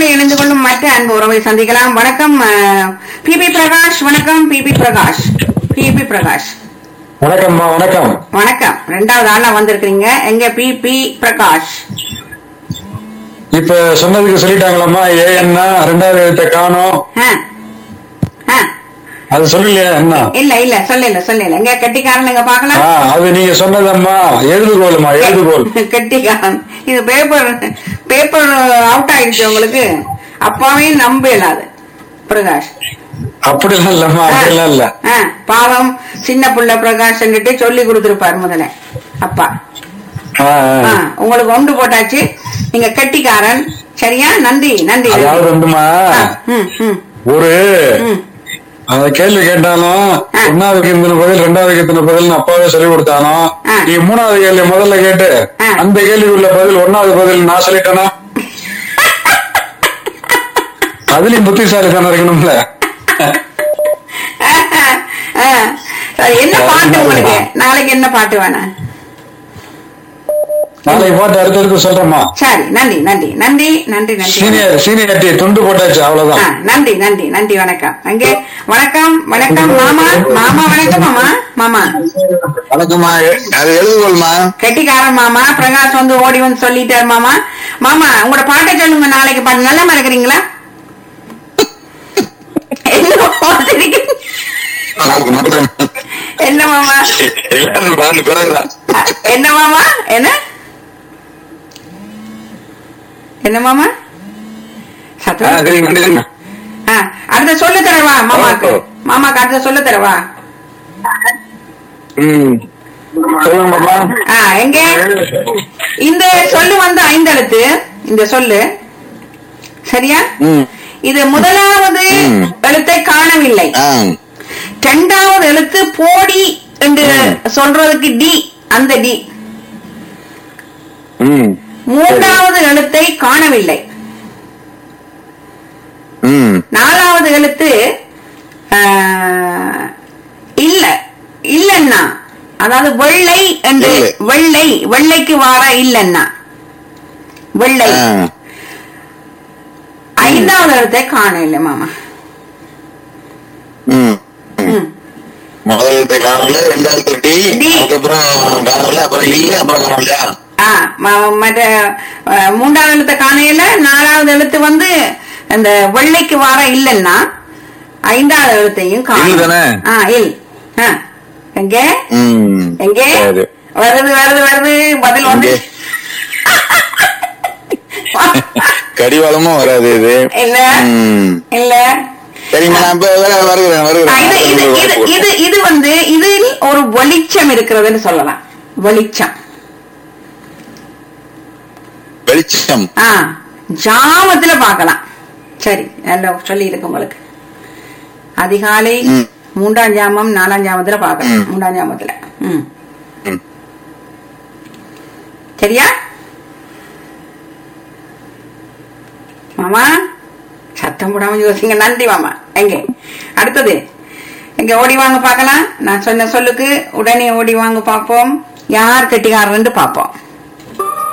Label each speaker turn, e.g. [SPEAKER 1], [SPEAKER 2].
[SPEAKER 1] வானொலி இணைந்து கொள்ளும் மற்ற அன்பு உறவை சந்திக்கலாம் வணக்கம் பிபி பிரகாஷ் வணக்கம் பிபி பிரகாஷ் பிபி பிரகாஷ்
[SPEAKER 2] வணக்கம்மா வணக்கம்
[SPEAKER 1] வணக்கம் ரெண்டாவது ஆளா வந்திருக்கீங்க எங்க பிபி பிரகாஷ்
[SPEAKER 2] இப்ப சொன்னதுக்கு சொல்லிட்டாங்களாம்மா ஏன்னா ரெண்டாவது எழுத்த காணோம்
[SPEAKER 1] ஆ. ஆ.
[SPEAKER 2] அது சொல்லலையா என்ன
[SPEAKER 1] இல்ல இல்ல சொல்லல சொல்லல எங்க கெட்டிக்காரனுங்க
[SPEAKER 2] ஆ,
[SPEAKER 1] பாக்கலாம்
[SPEAKER 2] அது நீங்க சொன்னதம்மா எழுதுகோலுமா எழுதுகோல்
[SPEAKER 1] கெட்டிக்காரன் இது பேப்பர் பேப்பர் அவுட் ஆயிடுச்சு உங்களுக்கு அப்பாவே நம்ப இயலாது பிரகாஷ்
[SPEAKER 2] அப்படிலாம் இல்லம்மா அப்படிலாம் இல்ல
[SPEAKER 1] ஆ, பாவம் சின்ன புள்ள பிரகாஷ் சொல்லி கொடுத்திருப்பார் முதல்ல அப்பா
[SPEAKER 2] ஆ,
[SPEAKER 1] ஆ,
[SPEAKER 2] ஆ.
[SPEAKER 1] உங்களுக்கு ஒன்று போட்டாச்சு நீங்க கெட்டிக்காரன் சரியா நன்றி நன்றி
[SPEAKER 2] அதாவது
[SPEAKER 1] நன்றி.
[SPEAKER 2] வந்துமா
[SPEAKER 1] ஆ, ம், ம்,
[SPEAKER 2] ஒரு
[SPEAKER 1] ம்.
[SPEAKER 2] அந்த கேள்வி கேட்டாலும்
[SPEAKER 1] ஆ.
[SPEAKER 2] ஒன்னாவதுக்கு இத்தனை பதில் ரெண்டாவதுக்கு இத்தனை பதில் அப்பாவே சொல்லி கொடுத்தாலும்
[SPEAKER 1] ஆ.
[SPEAKER 2] நீ மூணாவது கேள்வி முதல்ல கேட்டு
[SPEAKER 1] ஆ.
[SPEAKER 2] அந்த கேள்வி உள்ள பதில் ஒன்னாவது பதில் நான் சொல்லிட்டேனா அதுலயும் புத்திசாலித்தனம் இருக்கணும்ல
[SPEAKER 1] ஆ, சரி, என்ன பாட்டு உங்களுக்கு நாளைக்கு என்ன பாட்டு வேணாம்
[SPEAKER 2] நாளைக்கு பாட்டு அடுத்தடுத்து சொல்றேம்மா
[SPEAKER 1] சரி நன்றி நன்றி நன்றி நன்றி நன்றி
[SPEAKER 2] சீனியர் சீனியர்ட்டி துண்டு போட்டாச்சு
[SPEAKER 1] ஆ,
[SPEAKER 2] அவ்வளவுதான்
[SPEAKER 1] நன்றி நன்றி நன்றி வணக்கம் அங்கே வணக்கம் வணக்கம் மாமா மாமா வணக்கம் மாமா மாமா
[SPEAKER 3] வணக்கம்மா எ- அது எழுதுகோள்மா
[SPEAKER 1] கெட்டிக்காரன் மாமா பிரகாஷ் வந்து ஓடி வந்து சொல்லிட்டார் மாமா மாமா உங்களோட பாட்டை சொல்லுங்க நாளைக்கு பாட்டு நல்லா இருக்கிறீங்களா என்ன மாமா சிரிக்கிறீங்க?
[SPEAKER 3] நாளைக்கு மட்டும்
[SPEAKER 1] என்ன மாமா
[SPEAKER 3] எல்லாரும் பாட்டு பிறகுதான்
[SPEAKER 1] அ, என்ன மாமா என்ன என்ன மாமா
[SPEAKER 3] ஆ,
[SPEAKER 1] சத்தம்
[SPEAKER 3] சரி நன்றி
[SPEAKER 1] ஆ, அடுத்த சொல்லு தரவா மாமாக்கு மாமாக்கு அடுத்த சொல்லு தரவா
[SPEAKER 3] ம் சொல்லுங்க பாப்பா
[SPEAKER 1] ஆ எங்க இந்த சொல்லு வந்து ஐந்தெழுத்து இந்த சொல்லு சரியா
[SPEAKER 3] ம்
[SPEAKER 1] இது முதலாவது
[SPEAKER 3] ம்.
[SPEAKER 1] எழுத்தை காணவில்லை
[SPEAKER 3] ஆ
[SPEAKER 1] இரண்டாவது எழுத்து போடி என்று சொல்றதுக்கு டி அந்த டி
[SPEAKER 3] ம்
[SPEAKER 1] மூன்றாவது எழுத்தை காணவில்லை
[SPEAKER 3] ம்
[SPEAKER 1] நாலாவது எழுத்து ஆ, இல்ல இல்லன்னா அதாவது வெள்ளை என்று
[SPEAKER 3] இல்லை.
[SPEAKER 1] வெள்ளை வெள்ளைக்கு வார இல்லன்னா வெள்ளை
[SPEAKER 3] ஆ
[SPEAKER 1] ஐந்தாவது எழுத்தை காணவில்லை மாமா
[SPEAKER 3] ம்
[SPEAKER 1] ம்.
[SPEAKER 3] முதல்ல காணல ரெண்டாவது டி
[SPEAKER 1] டி.
[SPEAKER 3] அதுக்கப்புறம் காணல அப்புறம் இல்ல அப்புறம் காணலையா
[SPEAKER 1] ஆ, ம- மற்ற ஆ, மூன்றாவது எழுத்தை காணையில நாலாவது எழுத்து வந்து அந்த வெள்ளைக்கு வார இல்லைன்னா ஐந்தாவது எழுத்தையும்
[SPEAKER 3] இல்
[SPEAKER 1] காணும்
[SPEAKER 3] தானே?
[SPEAKER 1] ஆ இல் ஆ. எங்க
[SPEAKER 3] ம்
[SPEAKER 1] எங்க
[SPEAKER 3] சரி.
[SPEAKER 1] வருது வருது வருது பதில் வந்து
[SPEAKER 3] இங்கே. கடிவாளமும் வராது இது
[SPEAKER 1] இல்ல
[SPEAKER 3] ம்
[SPEAKER 1] இல்ல
[SPEAKER 3] சரிங்க நான் இப்ப வர வருகிறேன்
[SPEAKER 1] ஆ, இது இது இது
[SPEAKER 3] வருகிறேன்
[SPEAKER 1] இது இது வந்து இதில் ஒரு வெளிச்சம் இருக்கிறதுன்னு சொல்லலாம் வெளிச்சம்
[SPEAKER 3] வெளிச்சம்
[SPEAKER 1] ஆ ஜாமத்துல பார்க்கலாம் சரி நல்ல சொல்லி இருக்கு உங்களுக்கு அதிகாலை
[SPEAKER 3] ம்.
[SPEAKER 1] மூன்றாம் ஜாமம் நாலாம் ஜாமத்துல பார்க்கலாம்
[SPEAKER 3] ம்.
[SPEAKER 1] மூன்றாம் ஜாமத்துல ம்
[SPEAKER 3] ம்.
[SPEAKER 1] சரியா மாமா சத்தம் போடாம யோசிங்க நன்றி மாமா எங்க அடுத்தது எங்க ஓடி வாங்க பார்க்கலாம் நான் சொன்ன சொல்லுக்கு உடனே ஓடி வாங்க பார்ப்போம் யார் கெட்டிக்காரன்னு பார்ப்போம்